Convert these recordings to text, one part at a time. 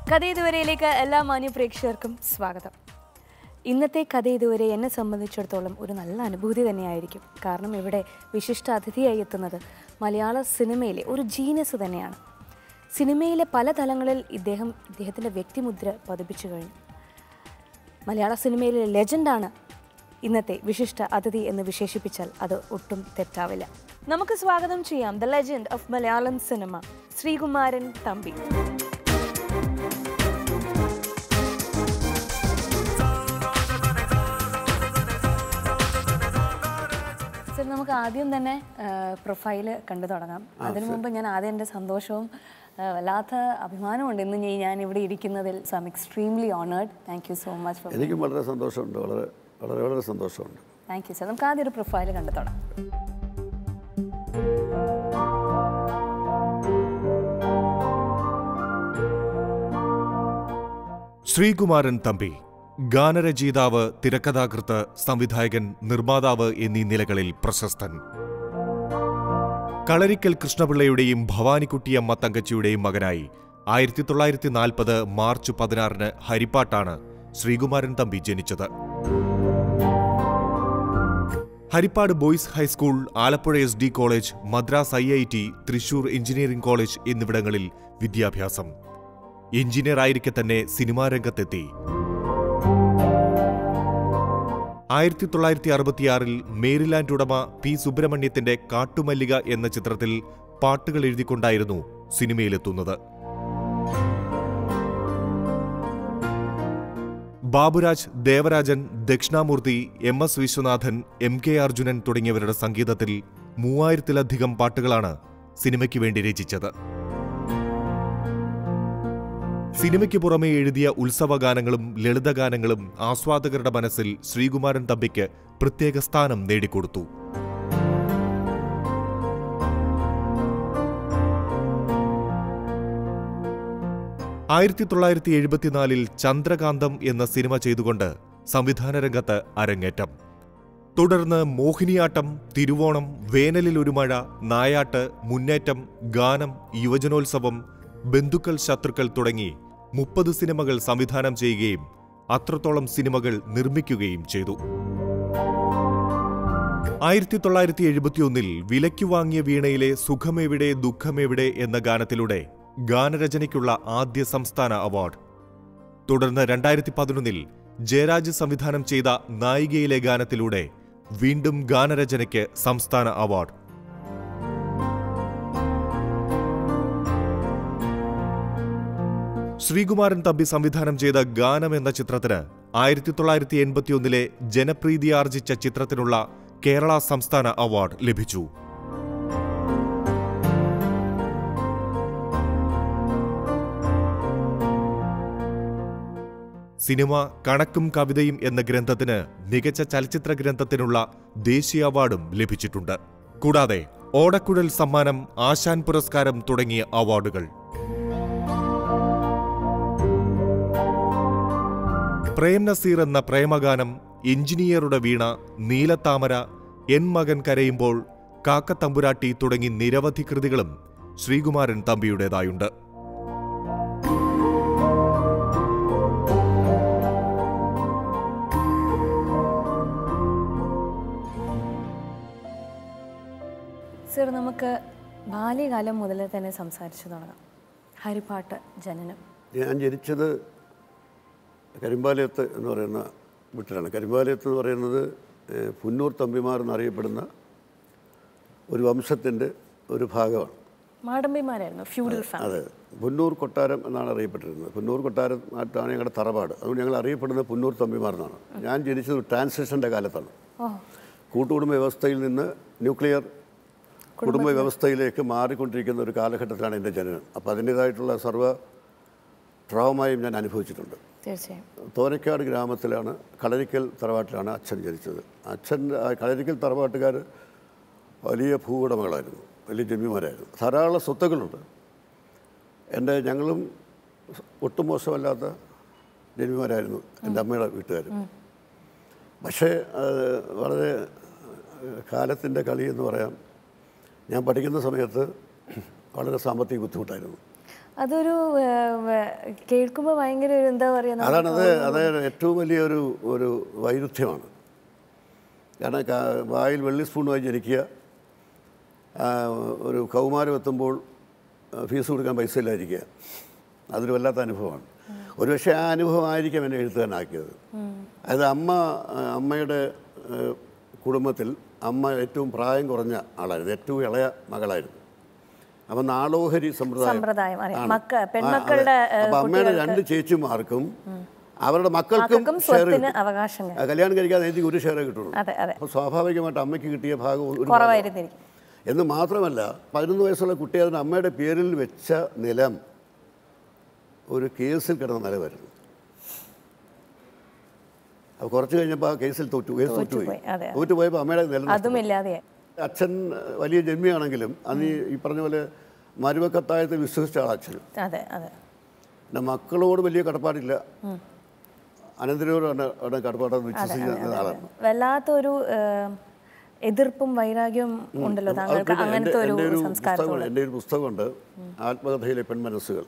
കഥ ഇതുവരെയിലേക്ക് എല്ലാ മാന്യ പ്രേക്ഷകർക്കും സ്വാഗതം ഇന്നത്തെ കഥ ഇതുവരെ എന്നെ സംബന്ധിച്ചിടത്തോളം ഒരു നല്ല അനുഭൂതി തന്നെയായിരിക്കും കാരണം ഇവിടെ വിശിഷ്ട അതിഥിയായി എത്തുന്നത് മലയാള സിനിമയിലെ ഒരു ജീനസ് തന്നെയാണ് സിനിമയിലെ പല തലങ്ങളിൽ ഇദ്ദേഹം ഇദ്ദേഹത്തിൻ്റെ വ്യക്തിമുദ്ര പതിപ്പിച്ചു കഴിഞ്ഞു മലയാള സിനിമയിലെ ലെജൻഡാണ് ഇന്നത്തെ വിശിഷ്ട അതിഥി എന്ന് വിശേഷിപ്പിച്ചാൽ അത് ഒട്ടും തെറ്റാവില്ല നമുക്ക് സ്വാഗതം ചെയ്യാം the legend of Malayalam cinema Sreekumaran Thampi sir നമുക്ക് ആദ്യം തന്നെ പ്രൊഫൈല് കണ്ടു തുടങ്ങാം അതിനു മുമ്പ് ഞാൻ ആദ്യം എൻ്റെ സന്തോഷവും ആ, വല്ലാത്ത അഭിമാനമുണ്ട് ഇന്ന് ഞാൻ- ഞാൻ ഇവിടെ ഇരിക്കുന്നതിൽ so I'm extremely honoured thank you so much for എനിക്കും വളരെ സന്തോഷമുണ്ട് വളരെ വളരെ വളരെ സന്തോഷമുണ്ട് താങ്ക് യു സർ നമുക്ക് ആദ്യം ഒരു പ്രൊഫൈല് കണ്ടു തുടങ്ങാം ശ്രീകുമാരൻ തമ്പി ഗാനരചയിതാവ് തിരക്കഥാകൃത്ത് സംവിധായകൻ നിർമ്മാതാവ് എന്നീ നിലകളിൽ പ്രശസ്തൻ കളരിക്കൽ കൃഷ്ണപിള്ളയുടെയും ഭവാനിക്കുട്ടിയമ്മ തങ്കച്ചിയുടെയും മകനായി ആയിരത്തി തൊള്ളായിരത്തി നാൽപ്പത് മാർച്ച് പതിനാറിന് ഹരിപ്പാട്ടാണ് ശ്രീകുമാരൻ തമ്പി ജനിച്ചത് Harippad boys high school Alappuzha S D college Madras I I T Thrissur engineering college എന്നിവിടങ്ങളിൽ വിദ്യാഭ്യാസം എഞ്ചിനീയർ ആയിരിക്കെ തന്നെ സിനിമാ രംഗത്തെത്തി ആയിരത്തി തൊള്ളായിരത്തി അറുപത്തിയാറിൽ മേരിലാൻഡ് ഉടമ പി സുബ്രഹ്മണ്യത്തിന്റെ കാട്ടുമല്ലിക എന്ന ചിത്രത്തിൽ പാട്ടുകൾ എഴുതിക്കൊണ്ടായിരുന്നു സിനിമയിലെത്തുന്നത് Baburaj Devarajan Dakshinamoorthy M S Viswanathan M K Arjunan തുടങ്ങിയവരുടെ സംഗീതത്തിൽ മൂവായിരത്തിലധികം പാട്ടുകളാണ് സിനിമയ്ക്ക് വേണ്ടി രചിച്ചത് സിനിമയ്ക്ക് പുറമെ എഴുതിയ ഉത്സവഗാനങ്ങളും ലളിതഗാനങ്ങളും ആസ്വാദകരുടെ മനസ്സിൽ ശ്രീകുമാരൻ തമ്പിക്ക് പ്രത്യേക സ്ഥാനം നേടിക്കൊടുത്തു ആയിരത്തി തൊള്ളായിരത്തി എഴുപത്തിനാലിൽ ചന്ദ്രകാന്തം എന്ന സിനിമ ചെയ്തുകൊണ്ട് സംവിധാന രംഗത്ത് അരങ്ങേറ്റം തുടർന്ന് മോഹിനിയാട്ടം തിരുവോണം വേനലിൽ ഒരു മഴ നായാട്ട് മുന്നേറ്റം ഗാനം യുവജനോത്സവം ബന്ധുക്കൾ ശത്രുക്കൾ തുടങ്ങി മുപ്പത് സിനിമകൾ സംവിധാനം ചെയ്യുകയും അത്രത്തോളം സിനിമകൾ നിർമ്മിക്കുകയും ചെയ്തു ആയിരത്തി തൊള്ളായിരത്തി എഴുപത്തിയൊന്നിൽ വിലയ്ക്കു വാങ്ങിയ വീണയിലെ സുഖമെവിടെ ദുഃഖമെവിടെ എന്ന ഗാനത്തിലൂടെ ഗാനരചനയ്ക്കുള്ള ആദ്യ സംസ്ഥാന അവാർഡ് തുടർന്ന് രണ്ടായിരത്തി പതിനൊന്നിൽ ജയരാജ് സംവിധാനം ചെയ്ത നായികയിലെ ഗാനത്തിലൂടെ വീണ്ടും ഗാനരചനയ്ക്ക് സംസ്ഥാന അവാർഡ് ശ്രീകുമാരൻ തമ്പി സംവിധാനം ചെയ്ത ഗാനം എന്ന ചിത്രത്തിന് ആയിരത്തി തൊള്ളായിരത്തി എൺപത്തിയൊന്നിലെ ജനപ്രീതിയാർജിച്ച ചിത്രത്തിനുള്ള കേരള സംസ്ഥാന അവാർഡ് ലഭിച്ചു സിനിമ കണക്കും കവിതയും എന്ന ഗ്രന്ഥത്തിന് മികച്ച ചലച്ചിത്ര ഗ്രന്ഥത്തിനുള്ള ദേശീയ അവാർഡും ലഭിച്ചിട്ടുണ്ട് കൂടാതെ ഓടക്കുഴൽ സമ്മാനം ആശാൻ പുരസ്കാരം തുടങ്ങിയ അവാർഡുകൾ പ്രേം നസീർ എന്ന പ്രേമഗാനം എഞ്ചിനീയറുടെ വീണ നീലത്താമര എൻ മകൻ കരയുമ്പോൾ കാക്കത്തമ്പുരാട്ടി തുടങ്ങി നിരവധി കൃതികളും ശ്രീകുമാരൻ തമ്പിയുടേതായുണ്ട് സർ നമുക്ക് ബാല്യകാലം മുതൽ തന്നെ സംസാരിച്ചു തുടങ്ങാം ഹരിപ്പാട്ട് ജനനം ഞാൻ ജനിച്ചത് കരിമ്പാലയത്ത് എന്ന് പറയുന്ന വീട്ടിലാണ് കരിമ്പാലയത്ത് എന്ന് പറയുന്നത് ഏഹ്, പുന്നൂർ തമ്പിമാർ എന്നറിയപ്പെടുന്ന ഒരു വംശത്തിൻ്റെ ഒരു ഭാഗമാണ് മാടമ്പിമാരായിരുന്നു ഫ്യൂഡൽ ഫാമിലി അതെ പുന്നൂർ കൊട്ടാരം എന്നാണ് അറിയപ്പെട്ടിരുന്നത് പുന്നൂർ കൊട്ടാരം നാട്ടാണ് ഞങ്ങളുടെ തറവാട് അതുകൊണ്ട് ഞങ്ങൾ അറിയപ്പെടുന്നത് പുന്നൂർ തമ്പിമാർ എന്നാണ് ഞാൻ ജനിച്ചത് ഒരു ട്രാൻസിഷൻ്റെ കാലത്താണ് ഓ കൂട്ടുകുടുംബ വ്യവസ്ഥയിൽ നിന്ന് ന്യൂക്ലിയർ കുടുംബ വ്യവസ്ഥയിലേക്ക് മാറിക്കൊണ്ടിരിക്കുന്ന ഒരു കാലഘട്ടത്തിലാണ് എൻ്റെ ജനനം അപ്പോൾ അതിൻ്റേതായിട്ടുള്ള സർവ്വ ട്രോമയും ഞാൻ അനുഭവിച്ചിട്ടുണ്ട് തീർച്ചയായും തോരക്കാട് ഗ്രാമത്തിലാണ് കളരിക്കൽ തറവാട്ടിലാണ് അച്ഛൻ ജനിച്ചത് അച്ഛൻ ആ കളരിക്കൽ തറവാട്ടുകാർ വലിയ ഭൂവുടമകളായിരുന്നു വലിയ ജന്മിമാരായിരുന്നു ധാരാളം സ്വത്തുക്കളുണ്ട് എൻ്റെ ഞങ്ങളും ഒട്ടും മോശമല്ലാത്ത ജന്മിമാരായിരുന്നു എൻ്റെ അമ്മയുടെ വീട്ടുകാരും പക്ഷേ അത് വളരെ കാലത്തിൻ്റെ കളി എന്ന് പറയാം ഞാൻ പഠിക്കുന്ന സമയത്ത് വളരെ സാമ്പത്തിക ബുദ്ധിമുട്ടായിരുന്നു അതൊരു കേൾക്കുമ്പോൾ ഭയങ്കര ഒരു എന്താ പറയുക അതാണത് അത് ഏറ്റവും വലിയൊരു ഒരു വൈരുദ്ധ്യമാണ് കാരണം ക- വായിൽ വെള്ളി സ്പൂണുമായി ജനിക്കുക ആ, ഒരു കൗമാരം എത്തുമ്പോൾ ആ, ഫീസ് കൊടുക്കാൻ പൈസ ഇല്ലാതിരിക്കുക അതൊരു വല്ലാത്ത അനുഭവമാണ് ഒരുപക്ഷെ ആ അനുഭവമായിരിക്കും എന്നെ എഴുത്തുകാരനാക്കിയത് അതായത് അമ്മ ആ, അമ്മയുടെ ആ, കുടുംബത്തിൽ അമ്മ ഏറ്റവും പ്രായം കുറഞ്ഞ ആളായിരുന്നു ഏറ്റവും ഇളയ മകളായിരുന്നു അപ്പം നാളോഹരി സമ്പ്രദായം സമ്പ്രദായം അറിയാം. ആണ്. മക്ക- ആ, അതെ. പെൺമക്കളുടെ, ഏ, അപ്പം അമ്മയുടെ രണ്ട് ചേച്ചിമാർക്കും അവരുടെ മക്കൾക്കും മക്കൾക്കും ഷെയർ സ്വത്തിന് കിട്ടും അവകാശങ്ങൾ ആ, കല്യാണം കഴിക്കാതെ എനിക്ക് ഒരു ഷെയറേ കിട്ടുള്ളൂ അതെ അതെ അപ്പോൾ സ്വാഭാവികമായിട്ട് അമ്മയ്ക്ക് കിട്ടിയ ഭാഗം ഒരു ഭാഗം. കുറവായിരുന്നിരിക്കും എന്ന് മാത്രമല്ല പതിനൊന്ന് വയസ്സുള്ള കുട്ടി അതിന് അമ്മയുടെ പേരിൽ വെച്ച നിലം ഒരു കേസിൽ കിടന്ന നിലമായിരുന്നു അപ്പോൾ കുറച്ച് കഴിഞ്ഞപ്പോൾ ആ കേസിൽ തോറ്റു കേസ് തോറ്റുപോയി തോറ്റുപോയി, അതെ. തോറ്റുപോയപ്പോൾ അമ്മയുടെ നിലം നഷ്ടപ്പെട്ടു. അതും ഇല്ലാതെയായി അച്ഛൻ അഹ്, വലിയ ജന്മിയാണെങ്കിലും അന്ന് ഈ- ഈ പറഞ്ഞ പോലെ മരുമക്കത്തായത്തിൽ വിശ്വസിച്ച ആൾ അച്ഛനും അതെ അതെ പിന്നെ മക്കളോട് വലിയ കടപ്പാടില്ല അനന്തരയോടാണ് അവിടെ കടപ്പാടെന്ന് വിശ്വസിക്കുന്ന ആളാണ് വല്ലാത്തൊരു ഏഹ്, എതിർപ്പും വൈരാഗ്യവും ഉണ്ടല്ലോ അത് താങ്കൾക്ക് പിന്നെ അങ്ങനത്തെ എൻ്റെ- ഒരു എൻ്റെ ഒരു സംസ്കാരത്തോട് പുസ്തകമുണ്ട് എൻ്റെ ഒരു പുസ്തകമുണ്ട് ആത്മകഥയിലെ പെൺമനസ്സുകൾ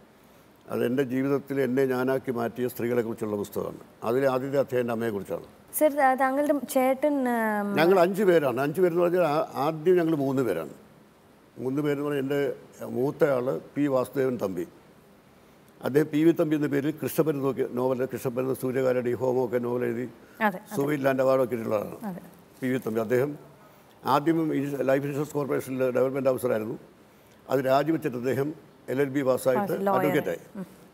അത് എൻ്റെ ജീവിതത്തിൽ എന്നെ ഞാനാക്കി മാറ്റിയ സ്ത്രീകളെക്കുറിച്ചുള്ള പുസ്തകമാണ് അതിലെ ആദ്യത്തെ അധ്യായം എൻ്റെ അമ്മയെക്കുറിച്ചാണ് സർ ആ, താങ്കളുടെ ചേട്ടൻ ഏഹ്, ഞങ്ങൾ അഞ്ച് പേരാണ് അഞ്ച് പേരെന്ന് പറഞ്ഞാൽ ആ- ആദ്യം ഞങ്ങൾ മൂന്ന് പേരാണ് മൂന്ന് പേരെന്ന് പറഞ്ഞാൽ എൻ്റെ മൂത്തയാൾ പി വാസുദേവൻ തമ്പി അദ്ദേഹം പി വി തമ്പി എന്ന പേരിൽ കൃഷ്ണപരുന്ന് നോക്കി നോവൽ കൃഷ്ണപരുന്ന് സൂര്യകാലടി ഹോമമൊക്കെ നോവൽ എഴുതി അതെ സുവൈറ്റ് ലാൻഡ് അവാർഡൊക്കെ കിട്ടിയിട്ടുള്ളതാണ് അതെ പി വി തമ്പി അദ്ദേഹം ആദ്യം ഈ ലൈഫ് ഇൻഷുറൻസ് കോർപ്പറേഷനിൽ ഡെവലപ്മെൻറ്റ് ഓഫീസറായിരുന്നു അത് രാജിവെച്ചിട്ട് അദ്ദേഹം എൽ എൽ ബി പാസ്സായിട്ട് lawyer. അഡ്വക്കേറ്റായി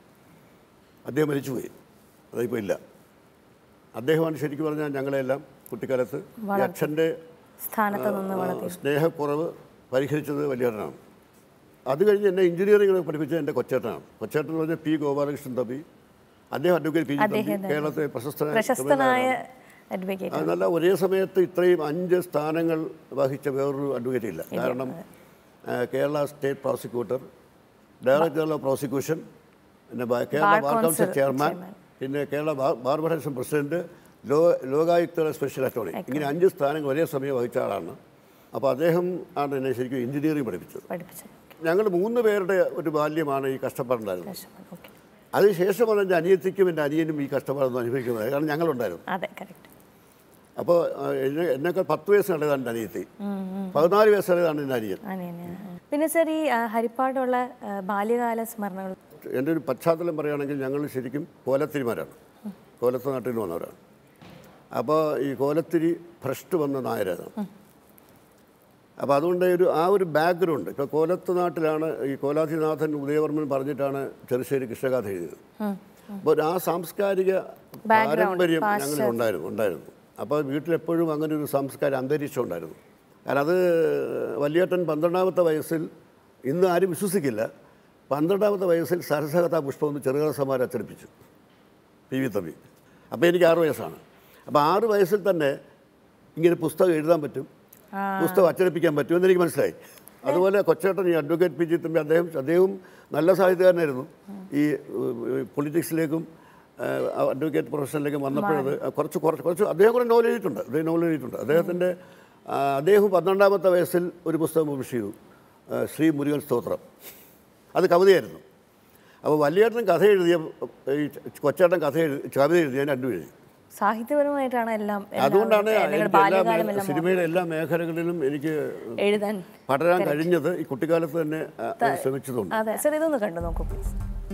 അദ്ദേഹം മരിച്ചുപോയി അതിപ്പോൾ ഇല്ല അദ്ദേഹമാണ് ശരിക്കും പറഞ്ഞാൽ ഞങ്ങളെല്ലാം കുട്ടിക്കാലത്ത് ഈ അച്ഛൻ്റെ സ്ഥാനത്ത് നിന്ന് ആ, സ്നേഹക്കുറവ് പരിഹരിച്ചത് വലിയേട്ടനാണ് അത് കഴിഞ്ഞ് എന്നെ എഞ്ചിനീയറിംഗ് പഠിപ്പിച്ചത് എൻ്റെ കൊച്ചേട്ടനാണ് കൊച്ചേട്ടൻ എന്ന് പറഞ്ഞാൽ പി ഗോപാലകൃഷ്ണൻ തമ്പി അദ്ദേഹം അഡ്വക്കേറ്റ് പി ജി തമ്പി കേരളത്തെ പ്രശസ്തനായ പ്രശസ്തനായ അഡ്വക്കേറ്റ് അതല്ല ഒരേ സമയത്ത് ഇത്രയും അഞ്ച് സ്ഥാനങ്ങൾ വഹിച്ച വേറൊരു അഡ്വക്കേറ്റ് ഇല്ല കാരണം ആ, Kerala state prosecutor director general of prosecution പിന്നെ ബ- Kerala bar bar council council chairman പിന്നെ Kerala bar- bar federation president ലോ ലോകായുക്തയുടെ സ്പെഷ്യൽ അറ്റോർണി ഇങ്ങനെ അഞ്ച് സ്ഥാനങ്ങൾ ഒരേ സമയം വഹിച്ച ആളാണ് അപ്പോൾ അദ്ദേഹം ആണ് എന്നെ ശരിക്കും എഞ്ചിനീയറിംഗ് പഠിപ്പിച്ചത് പഠിപ്പിച്ചത് ഞങ്ങൾ മൂന്ന് പേരുടെ ഒരു ബാല്യമാണ് ഈ കഷ്ടപ്പാടുണ്ടായിരുന്നത് ഓക്കെ അതിനുശേഷമാണ് എൻ്റെ അനിയത്തിക്കും എൻ്റെ അനിയനും ഈ കഷ്ടപ്പാടൊന്നും അനുഭവിക്കുന്നത് കാരണം ഞങ്ങളുണ്ടായിരുന്നു അതെ കറക്റ്റ് അപ്പോൾ എന്നെ എന്നേക്കാൾ പത്ത് വയസ്സ് ഇളയതാണ് എൻ്റെ അനിയത്തി പതിനാല് വയസ്സ് ഇളയതാണ് എൻ്റെ അനിയൻ പിന്നെ സർ ഈ ആ, ഹരിപ്പാടുള്ള ആ, ബാല്യകാല സ്മരണകൾ എൻ്റെ ഒരു പശ്ചാത്തലം പറയുകയാണെങ്കിൽ ഞങ്ങൾ ശരിക്കും കോലത്തിരിമാരാണ് കോലത്ത് നാട്ടിൽ നിന്ന് വന്നവരാണ് അപ്പോൾ ഈ കോലത്തിരി ഭ്രഷ്ട് വന്ന നായരാണ് അപ്പോൾ അതുകൊണ്ട് ഒരു ആ ഒരു ബാക്ക്ഗ്രൗണ്ട് ഇപ്പോൾ കോലത്ത് നാട്ടിലാണ് ഈ കോലാധിനാഥൻ ഉദയവർമ്മൻ പറഞ്ഞിട്ടാണ് ചെറുശ്ശേരി കൃഷ്ണഗാഥ എഴുതിയത് അപ്പോൾ ആ സാംസ്കാരിക പാരമ്പര്യം ഞങ്ങളിൽ ഉണ്ടായിരുന്നു ഉണ്ടായിരുന്നു അപ്പോൾ വീട്ടിലെപ്പോഴും അങ്ങനെ ഒരു സാംസ്കാരിക അന്തരീക്ഷം ഉണ്ടായിരുന്നു കാരണം അത് വലിയേട്ടൻ പന്ത്രണ്ടാമത്തെ വയസ്സിൽ ഇന്ന് ആരും വിശ്വസിക്കില്ല പന്ത്രണ്ടാമത്തെ വയസ്സിൽ സരസകഥാ പുഷ്പം ഒന്ന് ചെറുകഥ സമാരം അച്ചടിപ്പിച്ചു പി വി തമ്പി അപ്പോൾ എനിക്ക് ആറ് വയസ്സാണ് അപ്പോൾ ആറ് വയസ്സിൽ തന്നെ ഇങ്ങനെ പുസ്തകം എഴുതാൻ പറ്റും പുസ്തകം അച്ചടിപ്പിക്കാൻ പറ്റും എന്ന് എനിക്ക് മനസ്സിലായി അതുപോലെ കൊച്ചേട്ടൻ ഈ അഡ്വക്കേറ്റ് പി ജി തമ്പി അദ്ദേഹം അദ്ദേഹം നല്ല സാഹിത്യകാരനായിരുന്നു ഈ പൊളിറ്റിക്സിലേക്കും അഡ്വക്കേറ്റ് പ്രൊഫഷനിലേക്കും വന്നപ്പോഴത് കുറച്ച് കുറച്ച് കുറച്ച് അദ്ദേഹം കൂടെ നോവൽ എഴുതിയിട്ടുണ്ട് അദ്ദേഹം നോവൽ എഴുതിയിട്ടുണ്ട് അദ്ദേഹത്തിൻ്റെ ആ, അദ്ദേഹം പന്ത്രണ്ടാമത്തെ വയസ്സിൽ ഒരു പുസ്തകം പബ്ലിഷ് ചെയ്തു ആ, ശ്രീ മുരുകൻ സ്തോത്രം അത് കവിതയായിരുന്നു അപ്പോൾ വലിയേട്ടൻ കഥ എഴുതിയ ഈ കൊച്ചേട്ടൻ കഥ എഴുതി കവിത എഴുതി ഞാൻ രണ്ടും എഴുതി സാഹിത്യപരമായിട്ടാണ് എല്ലാം എല്ലാം അതുകൊണ്ടാണ് നിങ്ങളുടെ എനിക്ക് എല്ലാ ബാല്യകാലം മേ- എല്ലാം സിനിമയുടെ എല്ലാ മേഖലകളിലും എനിക്ക് എഴുതാൻ പഠനം കഴിഞ്ഞത് ഈ കുട്ടിക്കാലത്ത് തന്നെ ആ, ശ്രമിച്ചതുകൊണ്ട് അതെ സർ ഇതൊന്ന് കണ്ടു നോക്കൂ പ്ലീസ്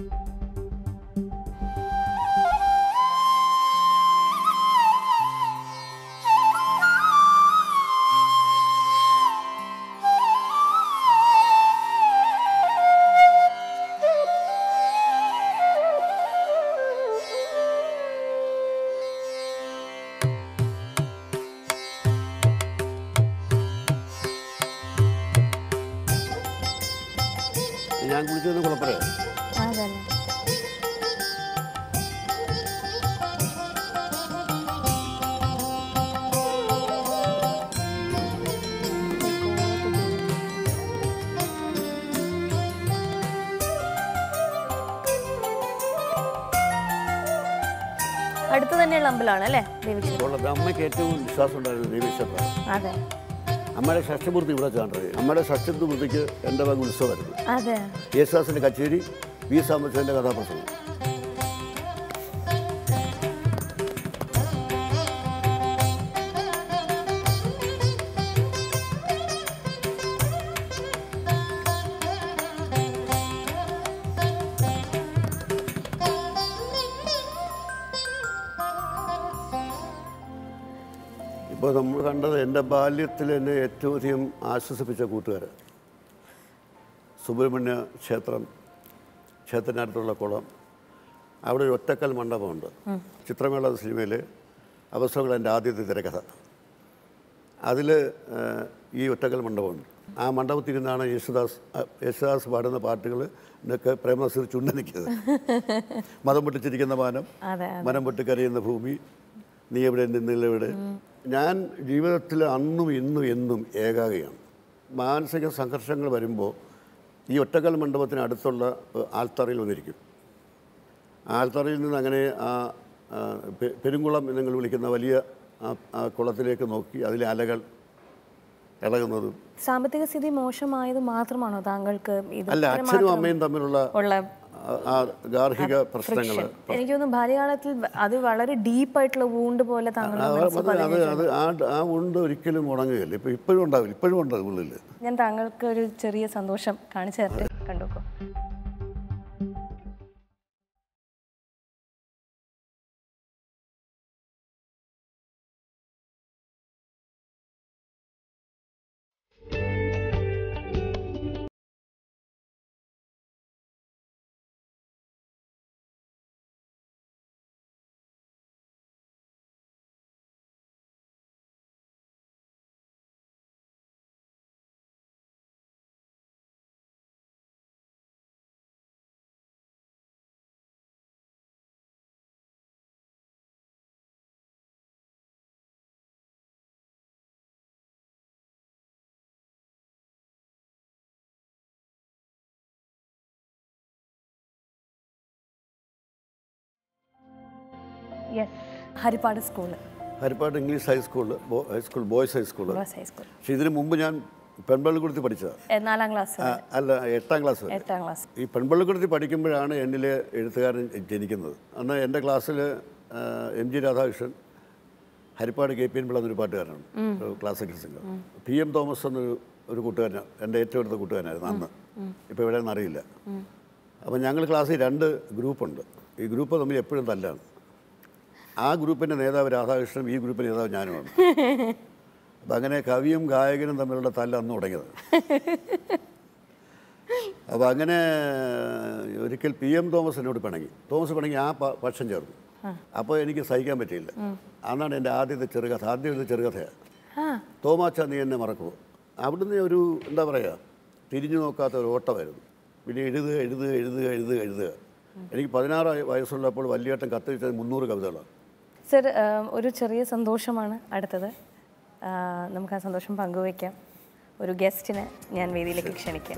ഞാൻ കുളിച്ചതെന്ന് കുളപ്പുര അതല്ലേ അടുത്ത് തന്നെയുള്ള അമ്പലമാണ് അല്ലേ ദേവിക്ഷേത്രം കുളപ്പുര അമ്മയ്ക്ക് ഏറ്റവും വിശ്വാസം ഉണ്ടായിരുന്നു ദൈവവിശ്വാസമാണ് അതെ അമ്മയുടെ ഷഷ്ടിപൂർത്തി ഇവിടെ കാണുന്നത് അമ്മയുടെ ഷഷ്ടിപൂർത്തിക്ക് എൻ്റെ വക ഉത്സവമായിരുന്നു അതെ യേശുദാസിൻ്റെ കച്ചേരി വി സാമ്പത്തിൻ്റെ കഥാപ്രസംഗം ഇപ്പോൾ നമ്മൾ കണ്ടത് എൻ്റെ ബാല്യത്തിൽ എന്നെ ഏറ്റവും അധികം ആശ്വസിപ്പിച്ച കൂട്ടുകാർ സുബ്രഹ്മണ്യ ക്ഷേത്രം ക്ഷേത്രത്തിനടുത്തുള്ള കുളം അവിടെ ഒരു ഒറ്റക്കൽ മണ്ഡപമുണ്ട് ചിത്രമേള സിനിമയിൽ അവസരങ്ങൾ എൻ്റെ ആദ്യത്തെ തിരക്കഥ അതിൽ ഈ ഒറ്റക്കൽ മണ്ഡപമുണ്ട് ആ മണ്ഡപത്തിൽ നിന്നാണ് യേശുദാസ് അഹ് യേശുദാസ് പാടുന്ന പാട്ടുകൾ എന്നൊക്കെ പ്രേമനസീർ ചുണ്ടനിക്കത് മതം പൊട്ടിച്ചിരിക്കുന്ന മാനം അതെ മനം പൊട്ടി കരയുന്ന ഭൂമി നീ എവിടെ നിന്നില്ലെവിടെ ഞാൻ ജീവിതത്തിൽ അന്നും ഇന്നും എന്നും ഏകാഗിയാണ് മാനസിക സംഘർഷങ്ങൾ വരുമ്പോൾ ഈ ഒറ്റക്കൽ മണ്ഡപത്തിന് അടുത്തുള്ള ഏഹ്, ആൽത്തറയിൽ വന്നിരിക്കും ആൽത്തറയിൽ നിന്ന് അങ്ങനെ ആ ആ, പെ- പെരുങ്കുളം എന്ന് വിളിക്കുന്ന വലിയ ആ- ആ കുളത്തിലേക്ക് നോക്കി അതിലെ അലകൾ ഇളകുന്നതും സാമ്പത്തിക സ്ഥിതി മോശമായത് മാത്രമാണോ താങ്കൾക്ക് ഇത് അല്ല ഇത്ര അച്ഛനും മാത്രം അമ്മയും തമ്മിലുള്ള ഉള്ള ആ- ആ ഗാർഹിക പ്രശ്നങ്ങൾ എനിക്ക് തോന്നുന്നു ബാല്യകാലത്തിൽ അത് വളരെ ഡീപ്പായിട്ടുള്ള വൂണ്ട് പോലെ താങ്കളുടെ മനസ്സിൽ അത് അത് അത് ആ ആ ഉണ്ട് ഒരിക്കലും ഉണങ്ങുകയില്ല ഇപ്പം ഇപ്പോഴും ഉണ്ടാവില്ല ഇപ്പോഴും ഉണ്ട് അത് ഉള്ളിൽ ഞാൻ താങ്കൾക്ക് ഒരു ചെറിയ സന്തോഷം കാണിച്ചു തരട്ടെ കണ്ടുക്കോ yes Harippad school Harippad English ഹൈസ്കൂളിൽ high school boys high school boys high school പക്ഷെ ഇതിന് മുമ്പ് ഞാൻ പെൺപള്ളിക്കുടത്തി പഠിച്ചതാണ് എ, നാലാം ക്ലാസ് ആ, അല്ല എട്ടാം ക്ലാസ് വരെ എട്ടാം ക്ലാസ് ഈ പെൺപള്ളിക്കുടത്തി പഠിക്കുമ്പോഴാണ് എന്നിൽ എഴുത്തുകാരൻ ജനിക്കുന്നത് അന്ന് എൻ്റെ ക്ലാസ്സിൽ M G Radhakrishnan Harippad K P N Pillai എന്നൊരു പാട്ടുകാരനാണ് ഒരു classical singer P M Thomas എന്നൊരു ഒരു കൂട്ടുകാരനാണ് എൻ്റെ ഏറ്റവും അടുത്ത കൂട്ടുകാരനായിരുന്നു അന്ന് ഇപ്പോൾ എവിടെയെന്ന് അറിയില്ല അപ്പം ഞങ്ങൾ ക്ലാസ്സിൽ രണ്ട് ഗ്രൂപ്പുണ്ട് ഈ ഗ്രൂപ്പ് തമ്മിൽ എപ്പോഴും തല്ലാണ് ആ ഗ്രൂപ്പിൻ്റെ നേതാവ് രാധാകൃഷ്ണനും ഈ ഗ്രൂപ്പിൻ്റെ നേതാവ് ഞാനുമാണ് അപ്പം അങ്ങനെ കവിയും ഗായകനും തമ്മിലുള്ള തല്ല് അന്ന് തുടങ്ങിയത് അപ്പോൾ അങ്ങനെ ഒരിക്കൽ പി എം തോമസ് എന്നോട് പിണങ്ങി തോമസ് പിണങ്ങി ആ പ- പക്ഷം ചേർന്നു അപ്പോൾ എനിക്ക് സഹിക്കാൻ പറ്റിയില്ല അന്നാണ് എൻ്റെ ആദ്യത്തെ ചെറുകഥ ആദ്യം എഴുതിയ ചെറുകഥയാണ് ആ തോമാച്ച നീ എന്നെ മറക്കുമോ അവിടുന്ന് ഒരു എന്താ പറയുക തിരിഞ്ഞു നോക്കാത്ത ഒരു ഓട്ടമായിരുന്നു പിന്നെ എഴുതുക എഴുതുക എഴുതുക എഴുതുക എഴുതുക എനിക്ക് പതിനാറ് വയസ്സുള്ളപ്പോൾ വലിയേട്ടൻ കത്തയച്ചത് മുന്നൂറ് കവിതകളാണ് സർ ഒരു ചെറിയ സന്തോഷമാണ് അടുത്തത് ആ, നമുക്ക് ആ സന്തോഷം പങ്കുവയ്ക്കാം ഒരു ഗസ്റ്റിനെ ഞാൻ വേദിയിലേക്ക് ക്ഷണിക്കാം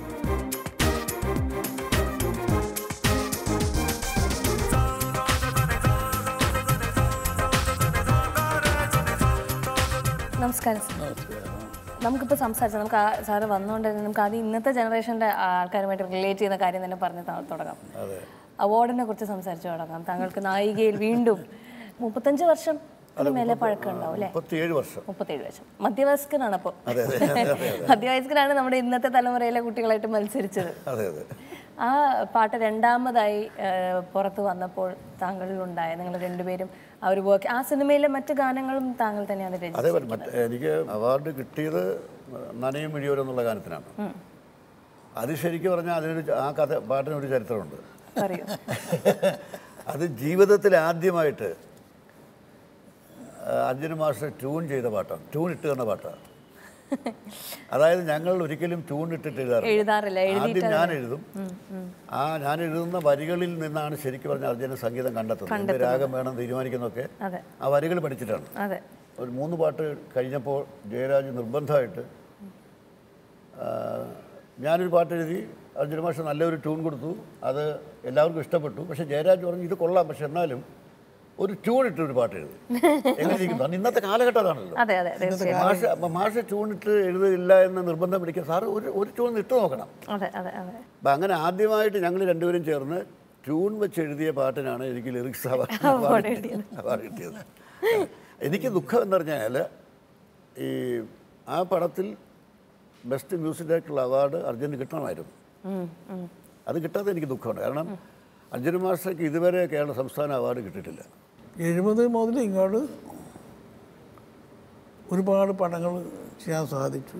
നമസ്കാരം സർ നമുക്കിപ്പോൾ സംസാരിച്ചാൽ നമുക്ക് ആ സാറ് വന്നുകൊണ്ട് തന്നെ നമുക്ക് ആദ്യം ഇന്നത്തെ ജനറേഷൻ്റെ ആൾക്കാരുമായിട്ട് റിലേറ്റ് ചെയ്യുന്ന കാര്യം തന്നെ പറഞ്ഞ് ത- തുടങ്ങാം അവാർഡിനെ കുറിച്ച് സംസാരിച്ച് തുടങ്ങാം താങ്കൾക്ക് നായികയിൽ വീണ്ടും മുപ്പത്തഞ്ച് വർഷം അതിന് മേലെ പഴക്കം ഉണ്ടാവും അല്ലേ മുപ്പത്തിയേഴ് വർഷം മുപ്പത്തേഴ് വർഷം മധ്യവയസ്കനാണ് അപ്പോൾ മധ്യവയസ്കനാണ് നമ്മുടെ ഇന്നത്തെ തലമുറയിലെ കുട്ടികളായിട്ട് മത്സരിച്ചത് അതെ അതെ ആ പാട്ട് രണ്ടാമതായി ആ, പുറത്ത് വന്നപ്പോൾ താങ്കളിലുണ്ടായ നിങ്ങൾ രണ്ടുപേരും ആ ഒരു വർക്ക് ആ സിനിമയിലെ മറ്റു ഗാനങ്ങളും താങ്കൾ തന്നെയാണ് രചിച്ചത് അതേ പറ്റും മറ്റേ എനിക്ക് അവാർഡ് കിട്ടിയത് നനയും മിഴിയോരം എന്നുള്ള ഗാനത്തിനാണ് അത് ശരിക്കും പറഞ്ഞാൽ അതിനൊരു ച- ആ കഥ പാട്ടിനൊരു ചരിത്രമുണ്ട് പറയൂ അത് ജീവിതത്തിൽ ആദ്യമായിട്ട് ആ, അഞ്ജന മാസ്റ്റർ ട്യൂൺ ചെയ്ത പാട്ടാണ് ട്യൂൺ ഇട്ട് തന്ന പാട്ടാണ് അതായത് ഞങ്ങൾ ഒരിക്കലും ട്യൂൺ ഇട്ടിട്ട് എഴുതാറില്ല എഴുതാറില്ല ആദ്യം ഞാൻ എഴുതും ആ ഞാൻ എഴുതുന്ന വരികളിൽ നിന്നാണ് ശരിക്കും പറഞ്ഞാൽ അർജുന സംഗീതം കണ്ടെത്തുന്നത് എന്ത് രാഗം വേണം തീരുമാനിക്കുന്നതൊക്കെ അതെ ആ വരികൾ പഠിച്ചിട്ടാണ് അതെ ഒരു മൂന്ന് പാട്ട് കഴിഞ്ഞപ്പോൾ ജയരാജ് നിർബന്ധമായിട്ട് ആ, ഞാനൊരു പാട്ട് എഴുതി അർജുന മാഷ് നല്ലൊരു ട്യൂൺ കൊടുത്തു അത് എല്ലാവർക്കും ഇഷ്ടപ്പെട്ടു പക്ഷേ ജയരാജ് പറഞ്ഞു ഇത് കൊള്ളാം പക്ഷെ എന്നാലും ഒരു ട്യൂണിട്ട് ഒരു പാട്ട് എഴുതി എങ്ങനെ ഇരിക്കുന്നു അന്ന് ഇന്നത്തെ കാലഘട്ടം അതാണല്ലോ അതെ അതെ തീർച്ചയായും മാഷ് അപ്പം മാഷ് ട്യൂണിട്ട് എഴുതില്ല എന്ന് നിർബന്ധം പിടിക്കുക സാറ് ഒരു ഒരു ട്യൂൺ ഇട്ട് നോക്കണം അതെ അതെ അതെ അപ്പം അങ്ങനെ ആദ്യമായിട്ട് ഞങ്ങൾ രണ്ടുപേരും ചേർന്ന് ട്യൂൺ വെച്ച് എഴുതിയ പാട്ടിനാണ് എനിക്ക് ലിറിക്സ് അവാർഡ് കിട്ടിയത് എനിക്ക് ദുഃഖം എന്ന് പറഞ്ഞാൽ ഈ ആ പടത്തിൽ ബെസ്റ്റ് മ്യൂസിക് ഡയറക്ടറുള്ള അവാർഡ് അർജുന് കിട്ടണമായിരുന്നു ഉം, ഉം. അത് കിട്ടാതെ എനിക്ക് ദുഃഖമുണ്ട് കാരണം അർജുന മാസ്റ്റർക്ക് ഇതുവരെ കേരള സംസ്ഥാന അവാർഡ് കിട്ടിയിട്ടില്ല എഴുപത് മുതൽ ഇങ്ങോട്ട് ഒരുപാട് പടങ്ങൾ ചെയ്യാൻ സാധിച്ചു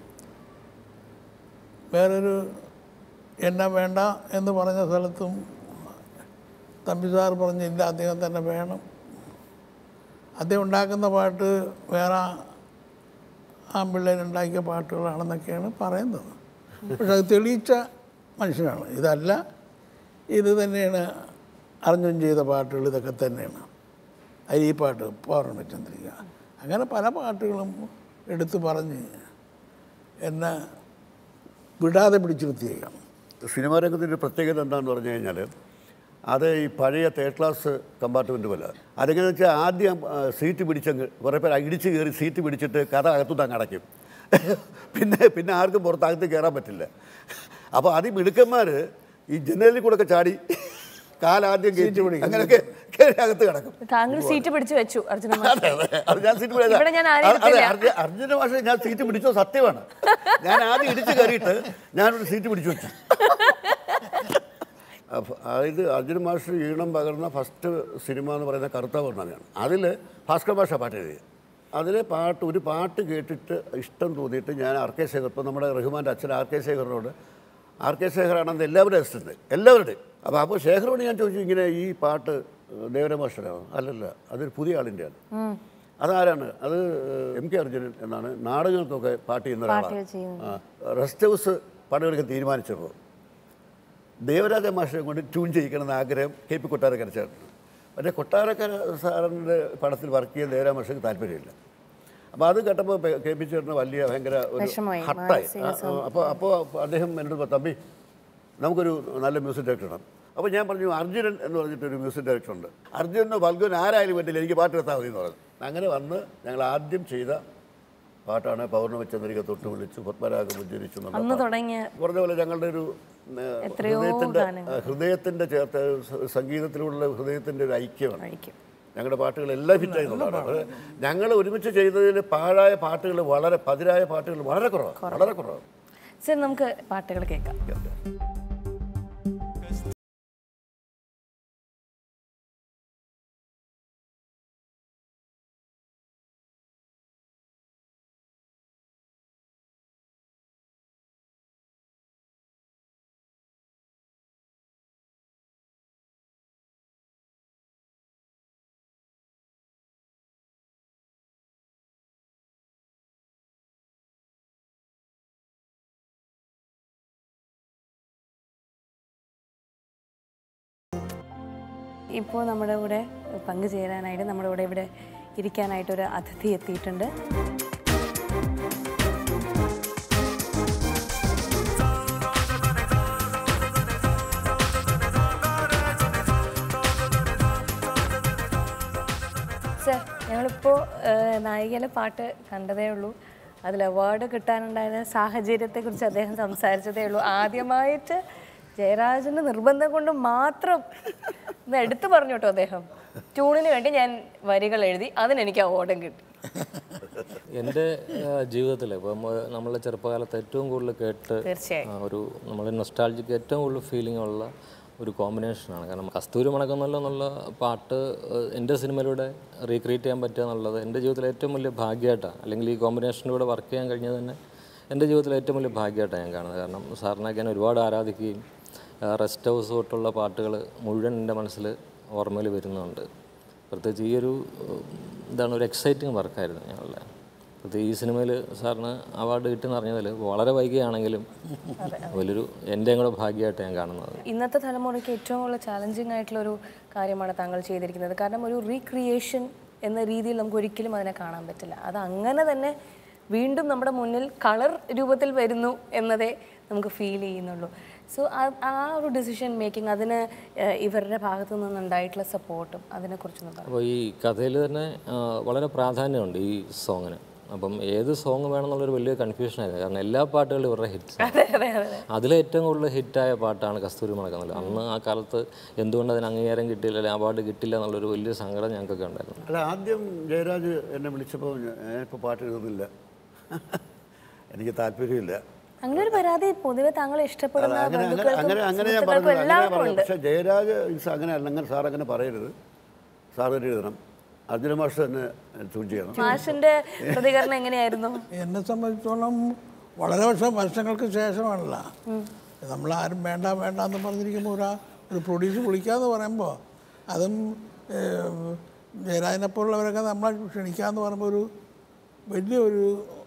വേറൊരു എന്നെ വേണ്ട എന്ന് പറഞ്ഞ സ്ഥലത്തും തമ്പി സാർ പറഞ്ഞില്ല അദ്ദേഹം തന്നെ വേണം അദ്ദേഹം ഉണ്ടാക്കുന്ന പാട്ട് വേറെ ആൺപിള്ളേരുണ്ടാക്കിയ പാട്ടുകളാണെന്നൊക്കെയാണ് പറയുന്നത് പക്ഷെ അത് തെളിയിച്ച മനുഷ്യനാണ് ഇതല്ല ഇത് തന്നെയാണ് അർജുൻ ചെയ്ത പാട്ടുകൾ ഇതൊക്കെ തന്നെയാണ് അരിപ്പാട്ട് പൗർണമി ചന്ദ്രിക അങ്ങനെ പല പാട്ടുകളും എടുത്തു പറഞ്ഞ് എന്നെ വിടാതെ പിടിച്ചു നിർത്തിയേക്കാം സിനിമാ രംഗത്തിൻ്റെ ഒരു പ്രത്യേകത എന്താണെന്ന് പറഞ്ഞു കഴിഞ്ഞാൽ അത് ഈ പഴയ തേർഡ് ക്ലാസ് കമ്പാർട്ട്മെൻറ്റ് പോലെ അതെങ്ങനെയാണെന്ന് വെച്ചാൽ ആദ്യം ആ, സീറ്റ് പിടിച്ചങ്ങ് കുറേ പേര് ഇടിച്ച് കയറി സീറ്റ് പിടിച്ചിട്ട് കഥ അകത്തുനിന്ന് അങ്ങ് അടയ്ക്കും പിന്നെ പിന്നെ ആർക്കും പുറത്തകത്ത് കയറാൻ പറ്റില്ല അപ്പോൾ അതി മിടുക്കന്മാർ ഈ ജനലിൽ കൂടെ ഒക്കെ ചാടി കാലാദ്യം കയറ്റി പിടിക്കും അങ്ങനെയൊക്കെ കയറി അകത്ത് കിടക്കും താങ്കൾ സീറ്റ് പിടിച്ചു വെച്ചു അർജുന അതെ, അതെ. അത് ഞാൻ സീറ്റ് പിടിച്ചതാ. ഇവിടെ ഞാൻ ആരെയും അതെ, എടുത്തില്ല. അർജുന- അർജുന ഭാഷ ഞാൻ സീറ്റ് പിടിച്ചോ സത്യമാണ് ഞാൻ ആദ്യം ഇടിച്ച് കയറിയിട്ട് ഞാനൊരു സീറ്റ് പിടിച്ചു വെച്ചു അപ്പൊ അതായത് അർജുന മാഷ് ഈണം പകർന്ന ഫസ്റ്റ് സിനിമ എന്ന് പറയുന്ന കറുത്ത പൗർണമിയാണ് അതിൽ ഭാസ്കർ ഭാഷ പാട്ട് എഴുതി അതിലെ പാട്ട് ഒരു പാട്ട് കേട്ടിട്ട് ഇഷ്ടം തോന്നിയിട്ട് ഞാൻ ആർ കെ ശേഖർ ഇപ്പോൾ നമ്മുടെ റഹ്മാൻ്റെ അച്ഛൻ ആർ കെ ശേഖറിനോട് ആർ കെ ശേഖറാണെന്ന് എല്ലാവരുടെയും അസിസ്റ്റൻ്റ് എല്ലാവരുടെയും അപ്പോൾ അപ്പോൾ ശേഖരോട് ഞാൻ ചോദിച്ചു ഇങ്ങനെ ഈ പാട്ട് ദേവരമാഷ്ടനാണോ അല്ലല്ല അതൊരു പുതിയ ആളിൻ്റെയാണ് അതാരാണ് അത് എം കെ അർജുനൻ എന്നാണ് നാടകങ്ങൾക്കൊക്കെ പാട്ട് ചെയ്യുന്ന പാട്ടുകൾ ഒരാളാണ് ചെയ്യുന്നത്. ആ, റെസ്റ്റ് ഹൗസ് പണിയെടുക്കാൻ തീരുമാനിച്ചപ്പോൾ ദേവരാജ മാഷിനെ കൊണ്ട് ട്യൂൺ ചെയ്യിക്കണമെന്ന് ആഗ്രഹം കെ പി കൊട്ടാരക്കര ചേട്ടന് പക്ഷേ കൊട്ടാരക്കര സാറിൻ്റെ പടത്തിൽ വർക്ക് ചെയ്യാൻ ദേവരാജ മാഷിക്ക് താല്പര്യമില്ല അപ്പോൾ അത് കേട്ടപ്പോൾ കെ പി ചേട്ടന് വലിയ ഭയങ്കര ഒരു വിഷമമായി, ഹട്ടായി മാനസിക അപ്പോൾ അപ്പോൾ അദ്ദേഹം എന്നോട് പറഞ്ഞു, തമ്പി നമുക്കൊരു നല്ല മ്യൂസിക് ഡയറക്ടർ ഇടണം അപ്പോൾ ഞാൻ പറഞ്ഞു അർജുനൻ എന്ന് പറഞ്ഞിട്ടൊരു മ്യൂസിക് ഡയറക്ടർ ഉണ്ട് അർജുനോ ബൽഗുൻ ആരായാലും പറ്റില്ല എനിക്ക് പാട്ട് എടുത്താൽ മതി എന്ന് പറഞ്ഞു അങ്ങനെ വന്ന് ഞങ്ങൾ ആദ്യം ചെയ്ത പാട്ടാണ് പൗർണമി ചന്ദ്രിക തൊട്ട് വിളിച്ചു പത്മരാഗം ഉജ്ജരിച്ചു എന്നുള്ള അന്ന് തുടങ്ങിയ പറഞ്ഞ പോലെ ഞങ്ങളുടെ ഒരു ഏ, എത്രയോ ഹൃദയത്തിന്റെ ഗാനങ്ങൾ. ആ, ഹൃദയത്തിന്റെ ചേർത്ത് സ- സംഗീതത്തിലുള്ള ഹൃദയത്തിന്റെ ഒരു ഐക്യമാണ് ആയിരിക്കും ഞങ്ങളുടെ പാട്ടുകളെല്ലാം ഹിറ്റായി എന്നുള്ളതാണ് ഞങ്ങൾ ഒരുമിച്ച് ചെയ്തതിൽ പാഴായ പാട്ടുകൾ വളരെ പതിരായ പാട്ടുകൾ വളരെ കുറവാണ് വളരെ കുറവാണ് സർ നമുക്ക് പാട്ടുകൾ കേൾക്കാം ഇപ്പോൾ നമ്മുടെ കൂടെ പങ്കുചേരാനായിട്ട് നമ്മുടെ കൂടെ ഇവിടെ ഇരിക്കാനായിട്ട് ഒരു അതിഥി എത്തിയിട്ടുണ്ട് സർ ഞങ്ങളിപ്പോൾ നായികയിലെ പാട്ട് കണ്ടതേ ഉള്ളൂ അതിൽ അവാർഡ് കിട്ടാനുണ്ടായ സാഹചര്യത്തെക്കുറിച്ച് അദ്ദേഹം സംസാരിച്ചതേ ഉള്ളൂ ആദ്യമായിട്ട് ജയരാജന് നിർബന്ധം കൊണ്ട് മാത്രം ഇത് എടുത്തു പറഞ്ഞു കേട്ടോ അദ്ദേഹം ട്യൂണിന് വേണ്ടി ഞാൻ വരികൾ എഴുതി അതിനെനിക്ക് അവാർഡും കിട്ടി എൻ്റെ ജീവിതത്തിൽ ഇപ്പം നമ്മളെ ചെറുപ്പകാലത്ത് ഏറ്റവും കൂടുതൽ കേട്ട് തീർച്ചയായും ആ, ഒരു നമ്മളെ നൊസ്റ്റാൾജിക്ക് ഏറ്റവും കൂടുതൽ ഫീലിംഗ് ഉള്ള ഒരു കോമ്പിനേഷനാണ് കാരണം കസ്തൂരി മണക്കുന്നല്ലോ എന്നുള്ള പാട്ട് ഏഹ്, എൻ്റെ സിനിമയിലൂടെ റീക്രിയേറ്റ് ചെയ്യാൻ പറ്റുക എന്നുള്ളത് എൻ്റെ ജീവിതത്തിലെ ഏറ്റവും വലിയ ഭാഗ്യമായിട്ടാണ് അല്ലെങ്കിൽ ഈ കോമ്പിനേഷനിലൂടെ വർക്ക് ചെയ്യാൻ കഴിഞ്ഞത് തന്നെ എൻ്റെ ജീവിതത്തിലെ ഏറ്റവും വലിയ ഭാഗ്യമായിട്ടാണ് ഞാൻ കാണുന്നത് കാരണം സാറിനൊക്കെ ഞാൻ ഒരുപാട് ആരാധിക്കുകയും റെസ്റ്റ് ഹൗസ് തൊട്ടുള്ള പാട്ടുകൾ മുഴുവൻ എൻ്റെ മനസ്സിൽ ഓർമ്മയിൽ വരുന്നുണ്ട് പ്രത്യേകിച്ച് ഈ ഒരു ഏഹ്, എന്താണ് ഒരു എക്സൈറ്റിംഗ് വർക്കായിരുന്നു ഞങ്ങളുടെ പ്രത്യേകിച്ച് ഈ സിനിമയിൽ സാറിന് അവാർഡ് കിട്ടുമെന്ന് അറിഞ്ഞതിൽ വളരെ വൈകിയാണെങ്കിലും വലിയൊരു എൻ്റെയും കൂടെ ഭാഗ്യമായിട്ട് ഞാൻ കാണുന്നത് ഇന്നത്തെ തലമുറയ്ക്ക് ഏറ്റവും കൂടുതൽ ചാലഞ്ചിങ് ആയിട്ടുള്ള ഒരു കാര്യമാണ് താങ്കൾ ചെയ്തിരിക്കുന്നത് കാരണം ഒരു റീക്രിയേഷൻ എന്ന രീതിയിൽ നമുക്ക് ഒരിക്കലും അതിനെ കാണാൻ പറ്റില്ല അത് അങ്ങനെ തന്നെ വീണ്ടും നമ്മുടെ മുന്നിൽ കളർ രൂപത്തിൽ വരുന്നു എന്നതേ നമുക്ക് ഫീൽ ചെയ്യുന്നുള്ളൂ സോ ആ ഒരു ഡിസിഷൻ മേക്കിംഗ് അതിന് ഏഹ്, ഇവരുടെ ഭാഗത്തു നിന്നുണ്ടായിട്ടുള്ള സപ്പോർട്ടും അതിനെക്കുറിച്ചൊന്ന് പറയാം അപ്പോൾ ഈ കഥയിൽ തന്നെ ആ, വളരെ പ്രാധാന്യമുണ്ട് ഈ സോങ്ങിന് അപ്പം ഏത് സോങ് വേണമെന്നുള്ളൊരു വലിയ കൺഫ്യൂഷനായിരുന്നു കാരണം എല്ലാ പാട്ടുകളും ഇവരുടെ ഹിറ്റ്സ് അതെ അതെ അതെ അതിൽ ഏറ്റവും കൂടുതൽ ഹിറ്റായ പാട്ടാണ് കസ്തൂരി മണക്കുന്നത് അന്ന് ആ കാലത്ത് എന്തുകൊണ്ട് അതിന് അംഗീകാരം കിട്ടിയില്ല അല്ലെങ്കിൽ അവാർഡ് കിട്ടില്ല എന്നുള്ളൊരു വലിയ സങ്കടം ഞങ്ങൾക്കൊക്കെ ഉണ്ടായിരുന്നു അല്ല ആദ്യം ജയരാജ് എന്നെ വിളിച്ചപ്പോൾ ഞാനിപ്പോൾ പാട്ട് എഴുതുന്നില്ല എനിക്ക് താല്പര്യമില്ല അങ്ങനെ ഒരു പരാതി പൊതുവെ താങ്കളെ അല്ല, ഇഷ്ടപ്പെടുന്ന അങ്ങനെ അങ്ങനെ ബന്ധുക്കൾക്കും അങ്ങനെ അങ്ങനെ ഞാൻ സുഹൃത്തുക്കൾക്കും പറഞ്ഞത് അങ്ങനെ എല്ലാവർക്കും പറഞ്ഞു ഉണ്ട് പക്ഷേ ജയരാജ് ഇൻസ് അങ്ങനെ അല്ല അങ്ങനെ സാർ അങ്ങനെ പറയരുത് സാർ തന്നെ എഴുതണം അർജുന മാഷ് തന്നെ ചൂസ് ചെയ്യണം മാഷിന്റെ പ്രതികരണം എങ്ങനെയായിരുന്നു എന്നെ സംബന്ധിച്ചോളം വളരെ വർഷം വർഷങ്ങൾക്ക് ശേഷമാണല്ലോ നമ്മളാരും വേണ്ട വേണ്ട എന്ന് പറഞ്ഞിരിക്കുമ്പോൾ ഒരാ ഒരു പ്രൊഡ്യൂസ് വിളിക്കാന്ന് പറയുമ്പോൾ അതും ഏഹ്, ജയരാജനെപ്പോലുള്ളവരൊക്കെ നമ്മളെ ക്ഷണിക്കാന്ന് പറയുമ്പോൾ ഒരു വലിയൊരു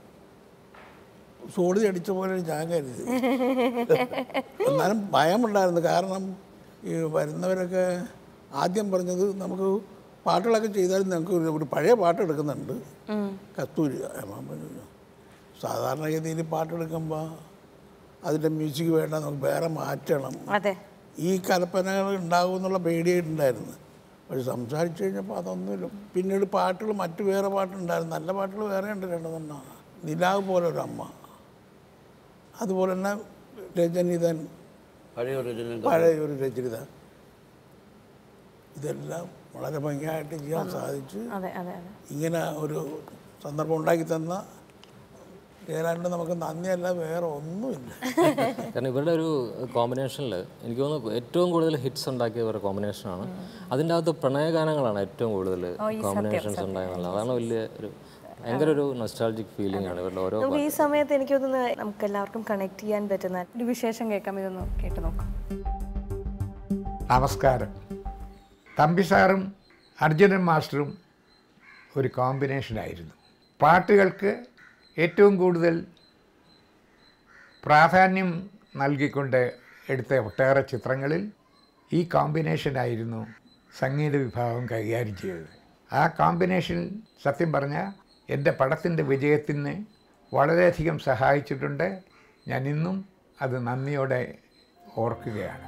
സോടി അടിച്ച പോലെ ഞാൻ കരുതി എന്നാലും ഭയമുണ്ടായിരുന്നു കാരണം ഈ വരുന്നവരൊക്കെ ആദ്യം പറഞ്ഞത് നമുക്ക് പാട്ടുകളൊക്കെ ചെയ്താലും ഞങ്ങൾക്ക് ഒരു- ഒരു പഴയ പാട്ട് എടുക്കുന്നുണ്ട് കസ്തൂരി ഞാൻ പറഞ്ഞു, സാധാരണഗതിയിൽ പാട്ടെടുക്കുമ്പോൾ അതിൻ്റെ മ്യൂസിക് വേണ്ട നമുക്ക് വേറെ മാറ്റണം അതെ ഈ കൽപ്പനകൾ ഉണ്ടാകും എന്നുള്ള പേടിയായിട്ടുണ്ടായിരുന്നു പക്ഷെ സംസാരിച്ചു കഴിഞ്ഞപ്പോൾ അതൊന്നുമില്ല പിന്നീട് പാട്ടുകൾ മറ്റു വേറെ പാട്ടുണ്ടായിരുന്നു നല്ല പാട്ടുകൾ വേറെ ഉണ്ട് രണ്ടെണ്ണം നിലാവ് പോലെ ഒരു അമ്മ അതുപോലെ തന്നെ രജനിതൻ പഴയ ഒരു രചന പഴയ ഒരു രചയിത ഇതെല്ലാം വളരെ ഭംഗിയായിട്ട് ചെയ്യാൻ സാധിച്ചു അതെ അതെ അതെ ഇങ്ങനെ ഒരു സന്ദർഭം ഉണ്ടാക്കി തന്ന ജയരാജന് നമുക്ക് നന്ദിയല്ല വേറെ ഒന്നുമില്ല കാരണം ഇവരുടെ ഒരു കോമ്പിനേഷനിൽ എനിക്ക് തോന്നുന്നു ഏറ്റവും കൂടുതൽ ഹിറ്റ്സ് ഉണ്ടാക്കിയ ഇവരുടെ കോമ്പിനേഷനാണ് അതിൻ്റെ അകത്ത് പ്രണയഗാനങ്ങളാണ് ഏറ്റവും കൂടുതൽ കോമ്പിനേഷൻസ് ഉണ്ടായിരുന്നത് അതാണ് വലിയ ഒരു ഭയങ്കര ഒരു നൊസ്റ്റാൾജിക് ഫീലിംഗ് ആണ് ഇവരുടെ ഓരോ നമുക്ക് ഈ സമയത്ത് എനിക്ക് തോന്നുന്നു നമുക്ക് എല്ലാവർക്കും കണക്ട് ചെയ്യാൻ പറ്റുന്ന ഒരു വിശേഷം കേൾക്കാം ഇതൊന്ന് കേട്ട് നോക്കാം നമസ്കാരം തമ്പി സാറും അർജുനൻ മാസ്റ്ററും ഒരു കോമ്പിനേഷനായിരുന്നു പാട്ടുകൾക്ക് ഏറ്റവും കൂടുതൽ പ്രാധാന്യം നൽകിക്കൊണ്ട് എടുത്ത ഒട്ടേറെ ചിത്രങ്ങളിൽ ഈ കോമ്പിനേഷനായിരുന്നു സംഗീത വിഭാഗം കൈകാര്യം ചെയ്തത് ആ കോമ്പിനേഷൻ സത്യം പറഞ്ഞാൽ എൻ്റെ പടത്തിൻ്റെ വിജയത്തിന് വളരെയധികം സഹായിച്ചിട്ടുണ്ട് ഞാൻ ഇന്നും അത് നന്ദിയോടെ ഓർക്കുകയാണ്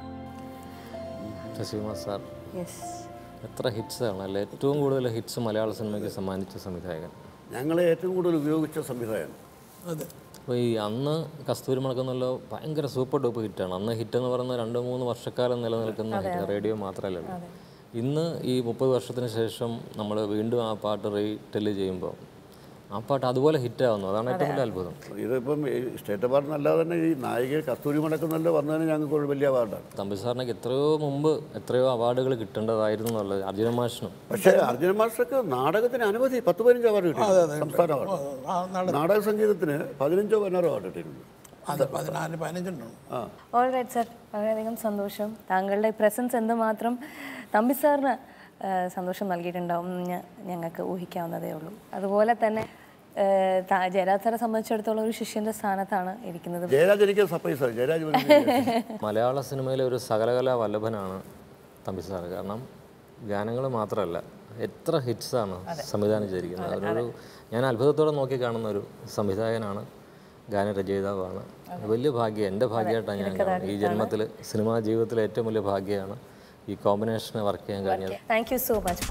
ശശികുമാർ സാർ യെസ് എത്ര ഹിറ്റ്സ് ആണ് അല്ലെ ഏറ്റവും കൂടുതൽ ഹിറ്റ്സ് മലയാള സിനിമയ്ക്ക് സമ്മാനിച്ച സംവിധായകൻ ഞങ്ങളെ ഏറ്റവും കൂടുതൽ ഉപയോഗിച്ച സംവിധായകൻ അതെ അപ്പോൾ ഈ അന്ന് കസ്തൂരി മണക്കുന്നല്ലോ ഭയങ്കര സൂപ്പർ ഡൂപ്പ് ഹിറ്റാണ് അന്ന് ഹിറ്റ് എന്ന് പറയുന്നത് രണ്ട് മൂന്ന് വർഷക്കാലം നിലനിൽക്കുന്ന ഹിറ്റ് റേഡിയോ മാത്രമല്ലല്ലോ ഇന്ന് ഈ മുപ്പത് വർഷത്തിന് ശേഷം നമ്മൾ വീണ്ടും ആ പാട്ട് റീടെല് ചെയ്യുമ്പോൾ ആ പാട്ട് അതുപോലെ ഹിറ്റാവുന്നു അതാണ് ഏറ്റവും വലിയ അത്ഭുതം ഇതിപ്പം ഈ സ്റ്റേറ്റ് അവാർഡിനല്ലാതെ തന്നെ ഈ നായിക കസ്തൂരി മടക്കുന്നല്ലോ വന്നതിന് ഞങ്ങൾക്ക് ഒരു വലിയ അവാർഡാണ് തമ്പി സാറിനൊക്കെ എത്രയോ മുമ്പ് എത്രയോ അവാർഡുകൾ കിട്ടേണ്ടതായിരുന്നു എന്നുള്ളത് അർജുന മാഷിനും പക്ഷേ അർജുന മാസ്റ്റർക്ക് നാടകത്തിന് അനവധി പത്ത് പതിനഞ്ച് അവാർഡ് കിട്ടി സംസ്ഥാന അവാർഡ് ആ, നട- നാടക സംഗീതത്തിന് പതിനഞ്ചോ പതിനാറോ അവാർഡ് കിട്ടിയിട്ടുണ്ട് അത് പതിനാല് പതിനഞ്ചെണ്ണം ആ ഓൾ റൈറ്റ് സാർ വളരെയധികം സന്തോഷം താങ്കളുടെ പ്രസൻസ് എന്തുമാത്രം തമ്പി സാറിന് ആ, സന്തോഷം നൽകിയിട്ടുണ്ടാവും എന്ന് ഞ- ഞങ്ങൾക്ക് ഊഹിക്കാവുന്നതേ ഉള്ളൂ അതുപോലെ തന്നെ ആ, ത- ജയരാജ് സാറെ സംബന്ധിച്ചിടത്തോളം ഒരു ശിഷ്യന്റെ സ്ഥാനത്താണ് ഇരിക്കുന്നത് ജയരാജ് എനിക്ക് സർപ്രൈസാണ് ജയരാജ് വന്നിട്ട് മലയാള സിനിമയിലെ ഒരു സകലകലാ വല്ലഭനാണ് തമ്പി സാർ കാരണം ഗാനങ്ങൾ മാത്രമല്ല എത്ര ഹിറ്റ്സാണ് സംവിധാനം ചെയ്തിരിക്കുന്നത് അതൊരു ഞാൻ അത്ഭുതത്തോടെ നോക്കി കാണുന്ന ഒരു സംവിധായകനാണ് ഗാനരചയിതാവാണ് വലിയ ഭാഗ്യം എൻ്റെ ഭാഗ്യമായിട്ടാണ് ഞാൻ കാണുന്നത് ഈ ജന്മത്തിൽ സിനിമാ ജീവിതത്തിലെ ഏറ്റവും വലിയ ഭാഗ്യമാണ് ഈ കോമ്പിനേഷനെ വർക്ക് ചെയ്യാൻ കഴിഞ്ഞത് താങ്ക് യു സോ മച്ച്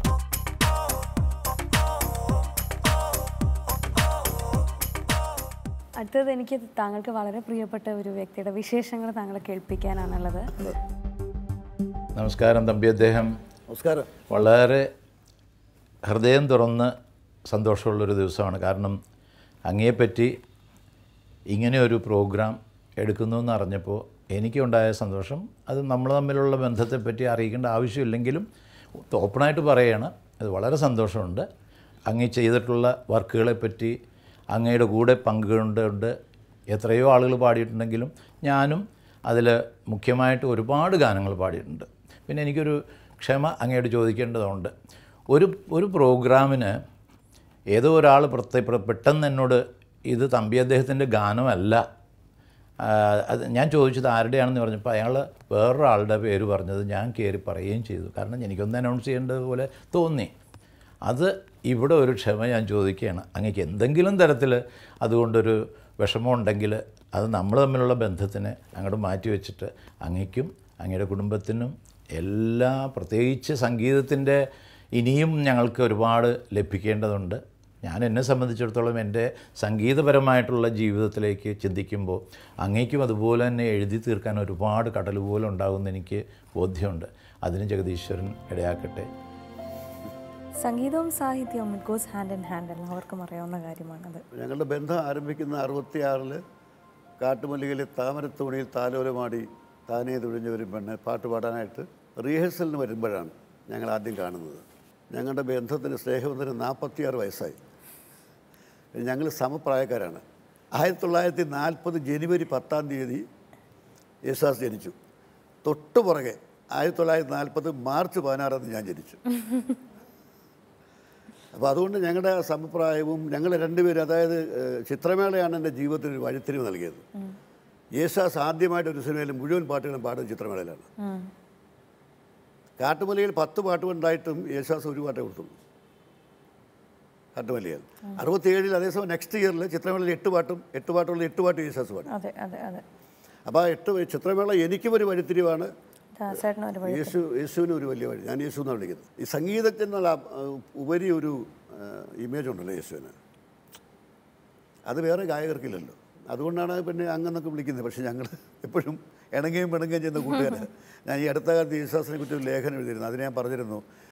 അടുത്തത് എനിക്ക് താങ്കൾക്ക് വളരെ പ്രിയപ്പെട്ട ഒരു വ്യക്തിയുടെ വിശേഷങ്ങൾ താങ്കളെ കേൾപ്പിക്കാനാണുള്ളത് നമസ്കാരം തമ്പി അദ്ദേഹം നമസ്കാരം വളരെ ഹൃദയം തുറന്ന് സന്തോഷമുള്ളൊരു ദിവസമാണ് കാരണം അങ്ങയെപ്പറ്റി ഇങ്ങനെ ഒരു പ്രോഗ്രാം എടുക്കുന്നു എന്ന് അറിഞ്ഞപ്പോൾ എനിക്കുണ്ടായ സന്തോഷം അത് നമ്മൾ തമ്മിലുള്ള ബന്ധത്തെപ്പറ്റി അറിയിക്കേണ്ട ആവശ്യമില്ലെങ്കിലും ഓപ്പണായിട്ട് പറയുകയാണ് അത് വളരെ സന്തോഷമുണ്ട് അങ്ങ് ചെയ്തിട്ടുള്ള വർക്കുകളെപ്പറ്റി അങ്ങയുടെ കൂടെ പങ്കുകൊണ്ടുണ്ട് എത്രയോ ആളുകൾ പാടിയിട്ടുണ്ടെങ്കിലും ഞാനും അതിൽ മുഖ്യമായിട്ട് ഒരുപാട് ഗാനങ്ങൾ പാടിയിട്ടുണ്ട് പിന്നെ എനിക്കൊരു ക്ഷമ അങ്ങയോട് ചോദിക്കേണ്ടതുണ്ട് ഒരു ഒരു പ്രോഗ്രാമിന് ഏതോ ഒരാൾ പ്രത്യേക പെട്ടെന്ന് എന്നോട് ഇത് തമ്പി അദ്ദേഹത്തിൻ്റെ ഗാനമല്ല ആ, അത് ഞാൻ ചോദിച്ചത് ആരുടെയാണെന്ന് പറഞ്ഞപ്പോൾ അയാൾ വേറൊരാളുടെ പേര് പറഞ്ഞത് ഞാൻ കയറി പറയുകയും ചെയ്തു കാരണം എനിക്കൊന്ന് അനൗൺസ് ചെയ്യേണ്ടതുപോലെ തോന്നി അത് ഇവിടെ ഒരു ക്ഷമ ഞാൻ ചോദിക്കുകയാണ് അങ്ങക്ക് എന്തെങ്കിലും തരത്തിൽ അതുകൊണ്ടൊരു വിഷമമുണ്ടെങ്കിൽ അത് നമ്മൾ തമ്മിലുള്ള ബന്ധത്തിനെ അങ്ങോട്ട് മാറ്റി വെച്ചിട്ട് അങ്ങയ്ക്കും അങ്ങയുടെ കുടുംബത്തിനും എല്ലാ പ്രത്യേകിച്ച് സംഗീതത്തിൻ്റെ ഇനിയും ഞങ്ങൾക്ക് ഒരുപാട് ലഭിക്കേണ്ടതുണ്ട് ഞാൻ എന്നെ സംബന്ധിച്ചിടത്തോളം എൻ്റെ സംഗീതപരമായിട്ടുള്ള ജീവിതത്തിലേക്ക് ചിന്തിക്കുമ്പോൾ അങ്ങേക്കും അതുപോലെ തന്നെ എഴുതി തീർക്കാൻ ഒരുപാട് കടൽ പോലെ ഉണ്ടാകുമെന്ന് എനിക്ക് ബോധ്യമുണ്ട് അതിന് ജഗദീശ്വരൻ ഇടയാക്കട്ടെ സംഗീതവും സാഹിത്യവും it goes hand in hand എല്ലാവർക്കും അറിയാവുന്ന കാര്യമാണത് ഞങ്ങളുടെ ബന്ധം ആരംഭിക്കുന്ന അറുപത്തിയാറിൽ കാട്ടുമല്ലികയിലെ താമരത്തോണിയിൽ താലോലമാടി താനേ തുഴഞ്ഞു വരും പെണ്ണ് പാട്ട് പാടാനായിട്ട് റിഹേഴ്സലിന് വരുമ്പോഴാണ് ഞങ്ങൾ ആദ്യം കാണുന്നത് ഞങ്ങളുടെ ബന്ധത്തിന് സ്നേഹബന്ധത്തിന് നാൽപ്പത്തിയാറ് വയസ്സായി ഞങ്ങൾ സമപ്രായക്കാരാണ് ആയിരത്തി തൊള്ളായിരത്തി നാൽപ്പത് ജനുവരി പത്താം തീയതി യേശുദാസ് ജനിച്ചു തൊട്ടു പുറകെ ആയിരത്തി തൊള്ളായിരത്തി നാൽപ്പത് മാർച്ച് പതിനാറാം തീയതി ഞാൻ ജനിച്ചു അപ്പോൾ അതുകൊണ്ട് ഞങ്ങളുടെ സമപ്രായവും ഞങ്ങൾ രണ്ടുപേരും അതായത് ഏഹ്, ചിത്രമേളയാണ് എൻ്റെ ജീവിതത്തിൽ ഒരു വഴിത്തിരിവ് നൽകിയത് യേശുദാസ് ആദ്യമായിട്ട് ഒരു സിനിമയിൽ മുഴുവൻ പാട്ടുകളും പാടുന്നത് ചിത്രമേളയിലാണ് കാട്ടുമലയിൽ പത്ത് പാട്ടുകളുണ്ടായിട്ടും യേശുദാസ് ഒരു പാട്ടേ കൊടുത്തുള്ളൂ കാട്ടുമലയിൽ അറുപത്തിയേഴിൽ അതേസമയം നെക്സ്റ്റ് ഇയറിൽ ചിത്രമേളയിൽ എട്ട് പാട്ടും എട്ട് പാട്ടുള്ള എട്ട് പാട്ട് യേശുദാസ് പാടും അതെ അതെ അതെ അപ്പോൾ ആ എട്ട് ചിത്രമേള എനിക്കും ഒരു വഴിത്തിരിവാണ് ദാസേട്ടന് ഒരു വഴി യേശു യേശുവിന് ഒരു വലിയ വഴി ഞാൻ യേശു എന്നാണ് വിളിക്കുന്നത് ഈ സംഗീതത്തിൽ നിന്നുള്ള ആ, ഉപരി ഒരു ഇമേജ് ഉണ്ടല്ലോ യേശുവിന് അത് വേറെ ഗായകർക്കില്ലല്ലോ അതുകൊണ്ടാണ് പിന്നെ അങ്ങെന്നൊക്കെ വിളിക്കുന്നത് പക്ഷേ ഞങ്ങൾ എപ്പോഴും ഇണങ്ങുകയും പിണങ്ങുകയും ചെയ്യുന്ന കൂട്ടുകാർ ഞാൻ ഈ അടുത്ത കാലത്ത് യേശുദാസിനെ കുറിച്ച് ഒരു ലേഖനം എഴുതിയിരുന്നു അതിന് ഞാൻ പറഞ്ഞിരുന്നു